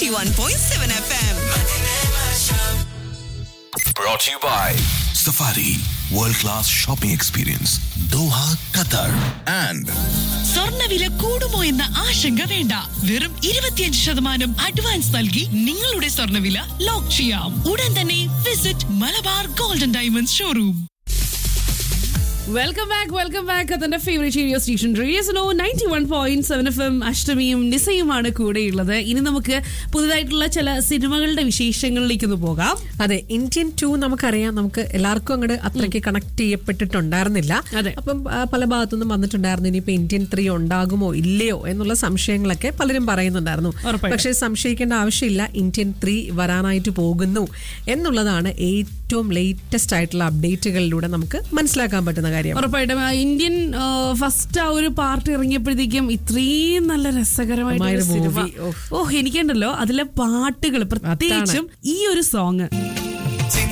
91.7 FM. Brought to you by Safari World Class Shopping Experience Doha, Qatar and സ്വർണ്ണവില കൂടുമോ എന്ന ആശങ്ക വേണ്ട വെറും ഇരുപത്തിയഞ്ച് ശതമാനം അഡ്വാൻസ് നൽകി നിങ്ങളുടെ സ്വർണ്ണവില ലോക്ക് ചെയ്യാം ഉടൻ തന്നെ visit Malabar gold and diamonds showroom welcome back welcome back അതിന്റെ ഫേവറേറ്റ് റേഡിയോ സ്റ്റേഷൻ റേഡിയോസിനോ ninety one point seven F M അഷ്ടമിയും നിസയുമാണ് കൂടെയുള്ളത് ഇനി നമുക്ക് പുതുതായിട്ടുള്ള ചില സിനിമകളുടെ വിശേഷങ്ങളിലേക്ക് ഒന്ന് പോകാം അതെ ഇന്ത്യൻ ടു നമുക്കറിയാം നമുക്ക് എല്ലാവർക്കും അങ്ങോട്ട് അത്രയ്ക്ക് കണക്ട് ചെയ്യപ്പെട്ടിട്ടുണ്ടായിരുന്നില്ല അതെ. അപ്പം ആ, പല ഭാഗത്തുനിന്നും വന്നിട്ടുണ്ടായിരുന്നു ഇനിയിപ്പോ ഇന്ത്യൻ ത്രീ ഉണ്ടാകുമോ ഇല്ലയോ എന്നുള്ള സംശയങ്ങളൊക്കെ പലരും പറയുന്നുണ്ടായിരുന്നു ഉറപ്പായിട്ടും. പക്ഷേ സംശയിക്കേണ്ട ആവശ്യമില്ല ഇന്ത്യൻ ത്രീ വരാനായിട്ട് പോകുന്നു എന്നുള്ളതാണ് ഏറ്റവും ലേറ്റസ്റ്റ് ആയിട്ടുള്ള അപ്ഡേറ്റുകളിലൂടെ നമുക്ക് മനസ്സിലാക്കാൻ പറ്റുന്ന കാര്യം ഉറപ്പായിട്ടും ആ, ഇന്ത്യൻ ഫസ്റ്റ് ആ ഒരു പാർട്ട് ഇറങ്ങിയപ്പോഴത്തേക്കും ഇത്രയും നല്ല രസകരമായിട്ടുള്ള ഒരു സിനിമ movie. ഓഹ്. ഓ എനിക്കുണ്ടല്ലോ അതിലെ പാട്ടുകൾ പ്രത്യേകിച്ചും ഈ ഒരു സോങ്